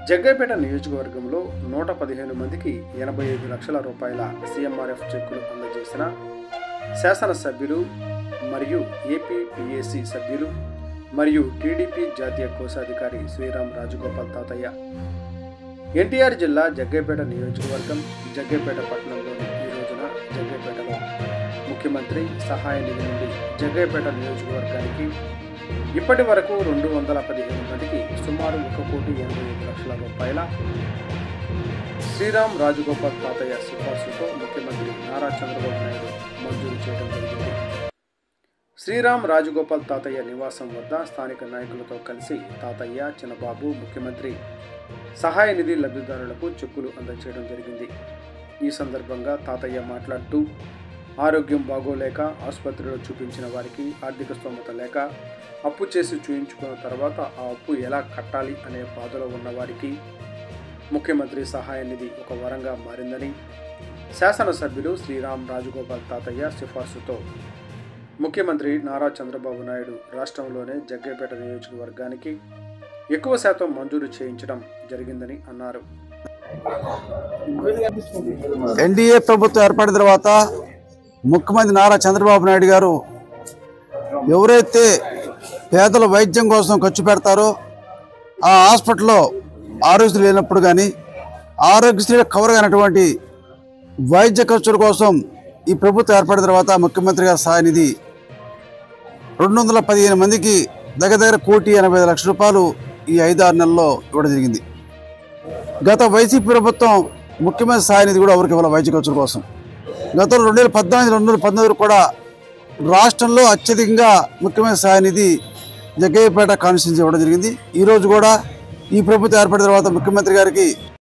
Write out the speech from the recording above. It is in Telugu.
జగ్గైపేట నియోజకవర్గంలో నూట పదిహేను మందికి ఎనభై ఐదు లక్షల రూపాయల సీఎంఆర్ఎఫ్ చెక్కులు అందజేసిన శాసనసభ్యులు మరియు ఏపీపీఏసీ సభ్యులు మరియు టీడీపీ జాతీయ కోశాధికారి శ్రీరామ్ రాజగోపాల్ తాతయ్య ఎన్టీఆర్ జిల్లా జగ్గైపేట నియోజకవర్గం జగ్గైపేట పట్టణంలోని ఈ రోజున జగ్గైపేటలో ముఖ్యమంత్రి సహాయ నిధి నుండి జగ్గైపేట నియోజకవర్గానికి ఇప్పటి వరకు రెండు వందల పదిహేను మందికి సుమారు ఒక కోటి ఎనభై ఐదు లక్షల రూపాయల శ్రీరామ్ రాజగోపాల్ తాతయ్య సిఫార్సుతో ముఖ్యమంత్రి నారా చంద్రబాబు నాయుడు మంజూరు చేయడం జరిగింది శ్రీరామ్ రాజగోపాల్ తాతయ్య నివాసం వద్ద స్థానిక నాయకులతో కలిసి తాతయ్య చిన్నబాబు ముఖ్యమంత్రి సహాయ నిధి లబ్ధిదారులకు చెక్కులు అందజేయడం జరిగింది ఈ సందర్భంగా తాతయ్య మాట్లాడుతూ ఆరోగ్యం బాగోలేక ఆసుపత్రిలో చూపించిన వారికి ఆర్థిక స్తోమత లేక అప్పు చేసి చూయించుకున్న తర్వాత ఆ అప్పు ఎలా కట్టాలి అనే బాధలో ఉన్నవారికి ముఖ్యమంత్రి సహాయ నిధి ఒక వరంగా మారిందని శాసనసభ్యులు శ్రీరామ్ రాజగోపాల్ తాతయ్య సిఫార్సుతో ముఖ్యమంత్రి నారా చంద్రబాబు నాయుడు రాష్ట్రంలోనే జగ్గైపేట నియోజకవర్గానికి ఎక్కువ శాతం మంజూరు చేయించడం జరిగిందని అన్నారు ఎన్డీఏ ప్రభుత్వం ఏర్పడిన తర్వాత ముఖ్యమంత్రి నారా చంద్రబాబు నాయుడు గారు ఎవరైతే పేదల వైద్యం కోసం ఖర్చు పెడతారో ఆ హాస్పిటల్లో ఆరోగ్యశ్రీ లేనప్పుడు కానీ ఆరోగ్యశ్రీ కవర్ కానటువంటి వైద్య ఖర్చుల కోసం ఈ ప్రభుత్వం ఏర్పడిన తర్వాత ముఖ్యమంత్రి గారి సహాయ నిధి రెండు వందల పదిహేను మందికి దగ్గర దగ్గర కోటి ఎనభై ఐదు లక్షల రూపాయలు ఈ ఐదు ఆరు నెలల్లో ఇవ్వడం జరిగింది గత వైసీపీ ప్రభుత్వం ముఖ్యమైన సహాయ నిధి కూడా ఎవరికి ఇవ్వాలి వైద్య ఖర్చుల కోసం గతంలో రెండు వేల పద్నాలుగు రెండు వేల పంతొమ్మిది కూడా రాష్ట్రంలో అత్యధికంగా ముఖ్యమైన సహాయ నిధి జగ్గయ్యపేట కాన్స్టిట్యూన్సీ ఇవ్వడం జరిగింది ఈరోజు కూడా ఈ ప్రభుత్వం ఏర్పడిన తర్వాత ముఖ్యమంత్రి గారికి